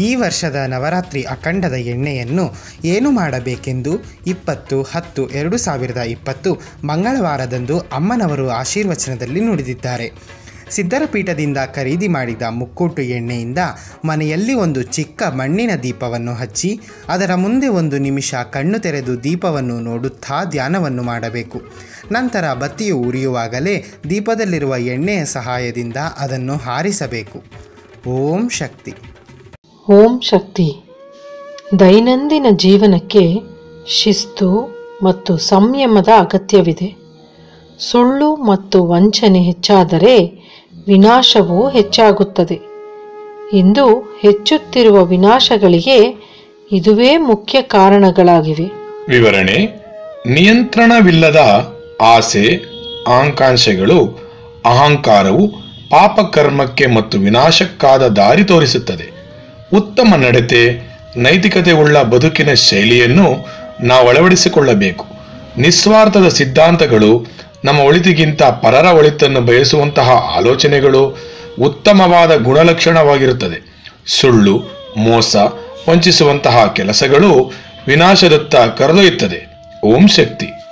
ಈ ವರ್ಷದ ನವರಾತ್ರಿ ಅಖಂಡದ ಎಣ್ಣೆಯನ್ನು ಏನು ಮಾಡಬೇಕೆಂದು ಇಪ್ಪತ್ತು ಹತ್ತು ಎರಡು ಸಾವಿರದ ಇಪ್ಪತ್ತು ಮಂಗಳವಾರದಂದು ಅಮ್ಮನವರು ಆಶೀರ್ವಚನದಲ್ಲಿ ನುಡಿದಿದ್ದಾರೆ ಸಿದ್ಧರ ಪೀಠದಿಂದ ಖರೀದಿ ಮಾಡಿದ ಮುಕ್ಕೋಟು ಎಣ್ಣೆಯಿಂದ ಮನೆಯಲ್ಲಿ ಒಂದು ಚಿಕ್ಕ ಮಣ್ಣಿನ ದೀಪವನ್ನು ಹಚ್ಚಿ ಅದರ ಮುಂದೆ ಒಂದು ನಿಮಿಷ ಕಣ್ಣು ತೆರೆದು ದೀಪವನ್ನು ನೋಡುತ್ತಾ ಧ್ಯಾನವನ್ನು ಮಾಡಬೇಕು ನಂತರ ಬತ್ತಿಯು ಉರಿಯುವಾಗಲೇ ದೀಪದಲ್ಲಿರುವ ಎಣ್ಣೆಯ ಸಹಾಯದಿಂದ ಅದನ್ನು ಹಾರಿಸಬೇಕು ಓಂ ಶಕ್ತಿ ಓಂ ಶಕ್ತಿ ದೈನಂದಿನ ಜೀವನಕ್ಕೆ ಶಿಸ್ತು ಮತ್ತು ಸಂಯಮದ ಅಗತ್ಯವಿದೆ ಸುಳ್ಳು ಮತ್ತು ವಂಚನೆ ಹೆಚ್ಚಾದರೆ ವಿನಾಶವು ಹೆಚ್ಚಾಗುತ್ತದೆ ಇಂದು ಹೆಚ್ಚುತ್ತಿರುವ ವಿನಾಶಗಳಿಗೆ ಇದುವೇ ಮುಖ್ಯ ಕಾರಣಗಳಾಗಿವೆ ವಿವರಣೆ ನಿಯಂತ್ರಣವಿಲ್ಲದ ಆಸೆ ಆಕಾಂಕ್ಷೆಗಳು ಅಹಂಕಾರವು ಪಾಪಕರ್ಮಕ್ಕೆ ಮತ್ತು ವಿನಾಶಕ್ಕಾದ ದಾರಿ ತೋರಿಸುತ್ತದೆ ಉತ್ತಮ ನಡತೆ ನೈತಿಕತೆ ಉಳ್ಳ ಬದುಕಿನ ಶೈಲಿಯನ್ನು ನಾವು ಅಳವಡಿಸಿಕೊಳ್ಳಬೇಕು ನಿಸ್ವಾರ್ಥದ ಸಿದ್ಧಾಂತಗಳು ನಮ್ಮ ಒಳಿತಿಗಿಂತ ಪರರ ಒಳಿತನ್ನು ಬಯಸುವಂತಹ ಆಲೋಚನೆಗಳು ಉತ್ತಮವಾದ ಗುಣಲಕ್ಷಣವಾಗಿರುತ್ತದೆ ಸುಳ್ಳು ಮೋಸ ವಂಚಿಸುವಂತಹ ಕೆಲಸಗಳು ವಿನಾಶದತ್ತ ಕರೆದೊಯ್ಯುತ್ತದೆ ಓಂ ಶಕ್ತಿ